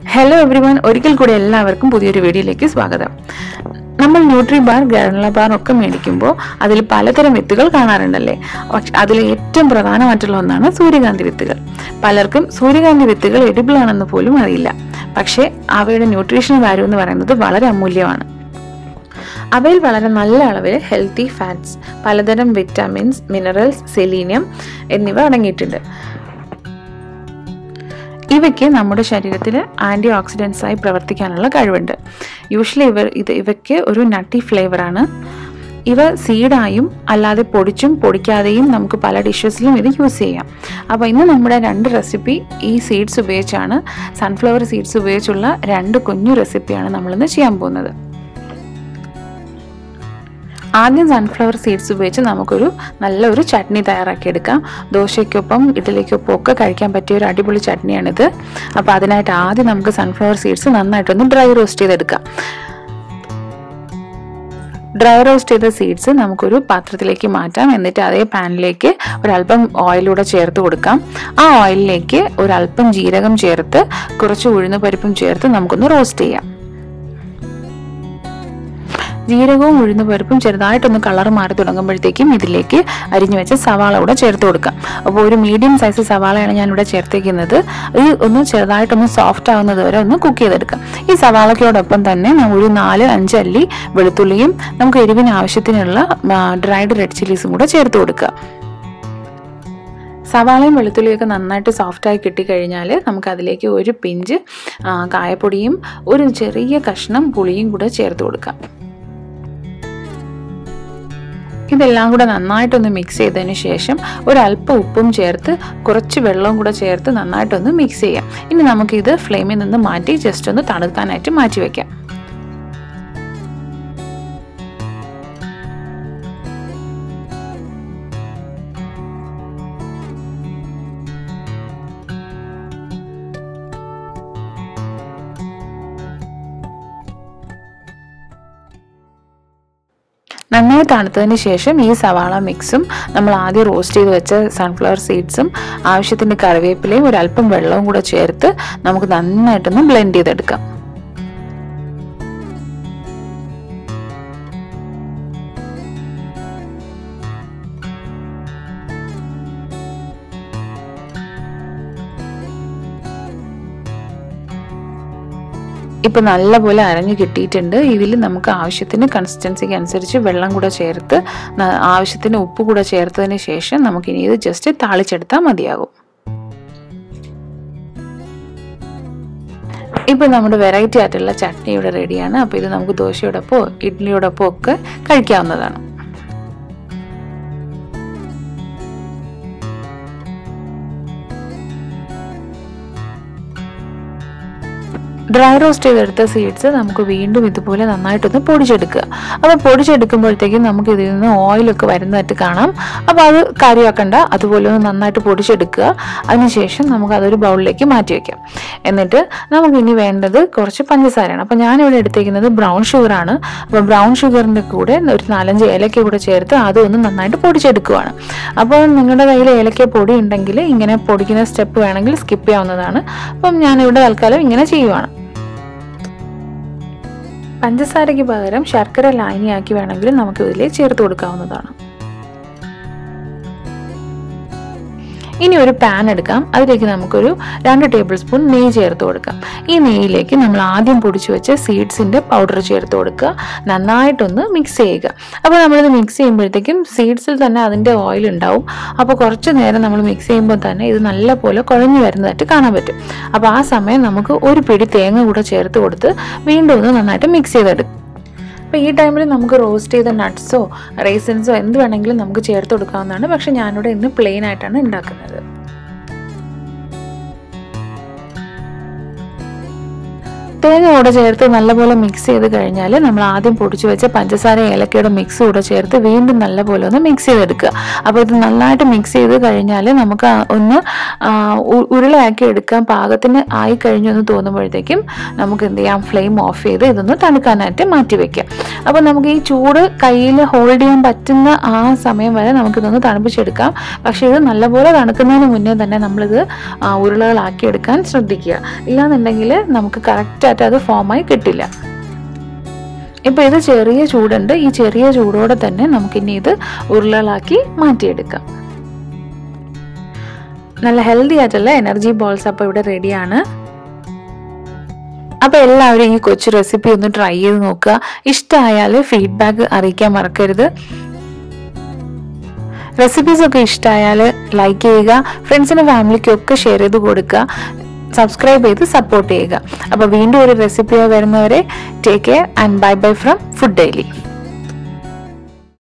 hello every one ഒരിക്കൽ കൂടി എല്ലാവർക്കും പുതിയൊരു വീഡിയോയിലേക്ക് സ്വാഗതം നമ്മൾ ന്യൂട്രി ബാർ ഗ്രാനുല ബാർ ഒക്കെ മേടിക്കുമ്പോൾ അതിൽ പലതരം വിത്തുകൾ കാണാറുണ്ടല്ലേ പക്ഷെ അതിൽ ഏറ്റവും പ്രധാനമായിട്ടുള്ള ഒന്നാണ് സൂര്യകാന്തി വിത്തുകൾ പലർക്കും സൂര്യകാന്തി വിത്തുകൾ എഡിബിൾ ആണെന്ന് പോലും അറിയില്ല പക്ഷേ അവയുടെ ന്യൂട്രീഷൻ വാല്യൂ എന്ന് പറയുന്നത് വളരെ അമൂല്യമാണ് അവയിൽ വളരെ നല്ല അളവിൽ ഹെൽത്തി ഫാറ്റ്സ് പലതരം വിറ്റാമിൻസ് മിനറൽസ് സെലീനിയം എന്നിവ അടങ്ങിയിട്ടുണ്ട് ഇവയ്ക്ക് നമ്മുടെ ശരീരത്തിൽ ആൻറ്റി ഓക്സിഡൻസ് ആയി പ്രവർത്തിക്കാനുള്ള കഴിവുണ്ട് യൂഷ്വലി ഇവർ ഇത് ഇവയ്ക്ക് ഒരു നട്ടി ഫ്ലേവറാണ് ഇവ സീഡായും അല്ലാതെ പൊടിച്ചും പൊടിക്കാതെയും നമുക്ക് പല ഡിഷസിലും ഇത് യൂസ് ചെയ്യാം അപ്പോൾ ഇന്ന് നമ്മുടെ രണ്ട് റെസിപ്പി ഈ സീഡ്സ് ഉപയോഗിച്ചാണ് സൺഫ്ലവർ സീഡ്സ് ഉപയോഗിച്ചുള്ള രണ്ട് കുഞ്ഞു റെസിപ്പിയാണ് നമ്മളിന്ന് ചെയ്യാൻ പോകുന്നത് ആദ്യം സൺഫ്ലവർ സീഡ്സ് ഉപയോഗിച്ച് നമുക്കൊരു നല്ലൊരു ചട്നി തയ്യാറാക്കിയെടുക്കാം ദോശയ്ക്കൊപ്പം ഇഡ്ഡലിക്കൊപ്പം ഒക്കെ കഴിക്കാൻ പറ്റിയ ഒരു അടിപൊളി ചട്നിയാണിത് അപ്പോൾ അതിനായിട്ട് ആദ്യം നമുക്ക് സൺഫ്ലവർ സീഡ്സ് നന്നായിട്ടൊന്ന് ഡ്രൈ റോസ്റ്റ് ചെയ്തെടുക്കാം ഡ്രൈ റോസ്റ്റ് ചെയ്ത സീഡ്സ് നമുക്കൊരു പാത്രത്തിലേക്ക് മാറ്റാം എന്നിട്ട് അതേ പാനിലേക്ക് ഒരല്പം ഓയിലൂടെ ചേർത്ത് കൊടുക്കാം ആ ഓയിലിലേക്ക് ഒരല്പം ജീരകം ചേർത്ത് കുറച്ച് ഉഴുന്ന് പരിപ്പും ചേർത്ത് നമുക്കൊന്ന് റോസ്റ്റ് ചെയ്യാം ജീരകവും ഉഴുന്ന പരിപ്പും ചെറുതായിട്ടൊന്ന് കളർ മാറി തുടങ്ങുമ്പോഴത്തേക്കും ഇതിലേക്ക് അരിഞ്ഞു വെച്ച സവാള കൂടെ ചേർത്ത് കൊടുക്കാം അപ്പോൾ ഒരു മീഡിയം സൈസ് സവാളയാണ് ഞാൻ ഇവിടെ ചേർത്തേക്കുന്നത് ഇത് ഒന്ന് ചെറുതായിട്ടൊന്ന് സോഫ്റ്റ് ആവുന്നത് വരെ ഒന്ന് കുക്ക് ചെയ്തെടുക്കാം ഈ സവാളയ്ക്കോടൊപ്പം തന്നെ ഒരു നാല് അഞ്ച് അല്ലി വെളുത്തുള്ളിയും നമുക്ക് എരിവിന് ആവശ്യത്തിനുള്ള ഡ്രൈഡ് റെഡ് ചില്ലീസും കൂടെ ചേർത്ത് കൊടുക്കുക സവാളയും വെളുത്തുള്ളിയൊക്കെ നന്നായിട്ട് സോഫ്റ്റായി കിട്ടിക്കഴിഞ്ഞാൽ നമുക്ക് അതിലേക്ക് ഒരു പിഞ്ച് കായപ്പൊടിയും ഒരു ചെറിയ കഷ്ണം പുളിയും കൂടെ ചേർത്ത് കൊടുക്കാം ഇതെല്ലാം കൂടെ നന്നായിട്ടൊന്ന് മിക്സ് ചെയ്തതിന് ശേഷം ഒരല്പം ഉപ്പും ചേർത്ത് കുറച്ച് വെള്ളവും കൂടെ ചേർത്ത് നന്നായിട്ടൊന്ന് മിക്സ് ചെയ്യാം ഇനി നമുക്കിത് ഫ്ലെയിമിൽ നിന്ന് മാറ്റി ജസ്റ്റ് ഒന്ന് തണുക്കാനായിട്ട് മാറ്റി വയ്ക്കാം നന്നായി തണുത്തതിന് ശേഷം ഈ സവാള മിക്സും നമ്മൾ ആദ്യം റോസ്റ്റ് ചെയ്ത് വെച്ച സൺഫ്ലവർ സീഡ്സും ആവശ്യത്തിന് കറിവേപ്പിലയും ഒരല്പം വെള്ളവും കൂടെ ചേർത്ത് നമുക്ക് നന്നായിട്ടൊന്ന് ബ്ലെൻഡ് ചെയ്തെടുക്കാം ഇപ്പം നല്ലപോലെ അരഞ്ഞു കിട്ടിയിട്ടുണ്ട് ഇതിൽ നമുക്ക് ആവശ്യത്തിന് കൺസിസ്റ്റൻസിക്ക് അനുസരിച്ച് വെള്ളം കൂടെ ചേർത്ത് ആവശ്യത്തിന് ഉപ്പ് കൂടെ ചേർത്തതിന് ശേഷം നമുക്കിനി ഇത് ജസ്റ്റ് താളിച്ചെടുത്താൽ മതിയാകും ഇപ്പോൾ നമ്മുടെ വെറൈറ്റി ആയിട്ടുള്ള ചട്നി ഇവിടെ റെഡിയാണ് അപ്പോൾ ഇത് നമുക്ക് ദോശയോടൊപ്പമോ ഇഡ്ഡലിയോടൊപ്പമോ ഒക്കെ കഴിക്കാവുന്നതാണ് ഡ്രൈ റോസ്റ്റ് ചെയ്തെടുത്ത സീഡ്സ് നമുക്ക് വീണ്ടും ഇതുപോലെ നന്നായിട്ടൊന്ന് പൊടിച്ചെടുക്കുക അപ്പോൾ പൊടിച്ചെടുക്കുമ്പോഴത്തേക്കും നമുക്ക് ഇതിൽ നിന്ന് ഓയിലൊക്കെ വരുന്നതായിട്ട് കാണാം അപ്പോൾ അത് കാര്യമാക്കണ്ട അതുപോലെ ഒന്ന് നന്നായിട്ട് പൊടിച്ചെടുക്കുക അതിനുശേഷം നമുക്ക് അതൊരു ബൗളിലേക്ക് മാറ്റി വയ്ക്കാം എന്നിട്ട് നമുക്ക് ഇനി വേണ്ടത് കുറച്ച് പഞ്ചസാരയാണ് അപ്പോൾ ഞാനിവിടെ എടുത്തേക്കുന്നത് ബ്രൗൺ ഷുഗറാണ് അപ്പോൾ ബ്രൗൺ ഷുഗറിൻ്റെ കൂടെ ഒരു നാലഞ്ച് ഏലക്ക കൂടെ ചേർത്ത് അതൊന്ന് നന്നായിട്ട് പൊടിച്ചെടുക്കുകയാണ് അപ്പോൾ നിങ്ങളുടെ കയ്യിൽ ഏലക്ക പൊടി ഉണ്ടെങ്കിൽ ഇങ്ങനെ പൊടിക്കുന്ന സ്റ്റെപ്പ് വേണമെങ്കിൽ സ്കിപ്പ് ചെയ്യാവുന്നതാണ് അപ്പം ഞാനിവിടെ തൽക്കാലം ഇങ്ങനെ ചെയ്യുവാണ് പഞ്ചസാരയ്ക്ക് പകരം ശർക്കര ലായനിയാക്കി വേണമെങ്കിൽ നമുക്ക് ഇതിൽ ചേർത്ത് കൊടുക്കാവുന്നതാണ് ഇനി ഒരു പാൻ എടുക്കാം അതിലേക്ക് നമുക്കൊരു രണ്ട് ടേബിൾ സ്പൂൺ നെയ്യ് ചേർത്ത് കൊടുക്കാം ഈ നെയ്യിലേക്ക് നമ്മൾ ആദ്യം പൊടിച്ചു വെച്ച സീഡ്സിൻ്റെ പൗഡർ ചേർത്ത് കൊടുക്കുക നന്നായിട്ടൊന്ന് മിക്സ് ചെയ്യുക അപ്പോൾ നമ്മളിത് മിക്സ് ചെയ്യുമ്പോഴത്തേക്കും സീഡ്സിൽ തന്നെ അതിൻ്റെ ഓയിൽ ഉണ്ടാവും അപ്പോൾ കുറച്ച് നേരം നമ്മൾ മിക്സ് ചെയ്യുമ്പോൾ തന്നെ ഇത് നല്ലപോലെ കുഴഞ്ഞു വരുന്നതായിട്ട് കാണാൻ പറ്റും അപ്പോൾ ആ സമയം നമുക്ക് ഒരു പിടി തേങ്ങ കൂടെ ചേർത്ത് കൊടുത്ത് വീണ്ടും ഒന്ന് നന്നായിട്ട് മിക്സ് ചെയ്തെടുക്കും അപ്പോൾ ഈ ടൈമിൽ നമുക്ക് റോസ്റ്റ് ചെയ്ത നട്ട്സോ റേസിൻസോ എന്ത് വേണമെങ്കിലും നമുക്ക് ചേർത്ത് കൊടുക്കാവുന്നതാണ് പക്ഷെ ഞാനിവിടെ ഇന്ന് പ്ലെയിൻ ആയിട്ടാണ് ഉണ്ടാക്കുന്നത് തേങ്ങ കൂടെ ചേർത്ത് നല്ലപോലെ മിക്സ് ചെയ്ത് കഴിഞ്ഞാൽ നമ്മൾ ആദ്യം പൊടിച്ചു വെച്ച പഞ്ചസാര ഏലക്കയുടെ മിക്സ് കൂടെ ചേർത്ത് വീണ്ടും നല്ലപോലെ ഒന്ന് മിക്സ് ചെയ്തെടുക്കുക അപ്പോൾ ഇത് നന്നായിട്ട് മിക്സ് ചെയ്ത് കഴിഞ്ഞാൽ നമുക്ക് ആ ഒന്ന് ആ, ഉ- ഉരുളയാക്കി എടുക്കാൻ പാകത്തിന് ആയി കഴിഞ്ഞു എന്ന് തോന്നുമ്പോഴത്തേക്കും നമുക്ക് എന്ത് ചെയ്യാം ഫ്ലെയിം ഓഫ് ചെയ്ത് ഇതൊന്ന് തണുക്കാനായിട്ട് മാറ്റി വെക്കാം അപ്പോൾ നമുക്ക് ഈ ചൂട് കയ്യിൽ ഹോൾഡ് ചെയ്യാൻ പറ്റുന്ന ആ സമയം വരെ നമുക്കിതൊന്ന് തണുപ്പിച്ചെടുക്കാം പക്ഷേ ഇത് നല്ലപോലെ തണുക്കുന്നതിന് മുന്നേ തന്നെ നമ്മളിത് ആ, ഉരുളകളാക്കി എടുക്കാൻ ശ്രദ്ധിക്കുക ഇല്ലാന്നുണ്ടെങ്കിൽ നമുക്ക് കറക്റ്റായിട്ട് അത് ഫോമായി കിട്ടില്ല ഇപ്പൊ ഇത് ചെറിയ ചൂടുണ്ട് ഈ ചെറിയ ചൂടോടെ തന്നെ നമുക്കിനി ഇത് ഉരുളകളാക്കി മാറ്റിയെടുക്കാം നല്ല ഹെൽത്തി ആയിട്ടുള്ള എനർജി ബോൾസ് അപ്പോൾ ഇവിടെ റെഡിയാണ് അപ്പോൾ എല്ലാവരും ഈ കൊച്ചു റെസിപ്പി ഒന്ന് ട്രൈ ചെയ്ത് നോക്കുക ഇഷ്ടമായാൽ ഫീഡ്ബാക്ക് അറിയിക്കാൻ മറക്കരുത് റെസിപ്പീസ് ഒക്കെ ഇഷ്ടമായാൽ ലൈക്ക് ചെയ്യുക ഫ്രണ്ട്സിനും ഫാമിലിക്കും ഒക്കെ ഷെയർ ചെയ്ത് കൊടുക്കുക സബ്സ്ക്രൈബ് ചെയ്ത് സപ്പോർട്ട് ചെയ്യുക അപ്പോൾ വീണ്ടും ഒരു റെസിപ്പിയോ വരുന്നവരെ take care and bye bye from Food daily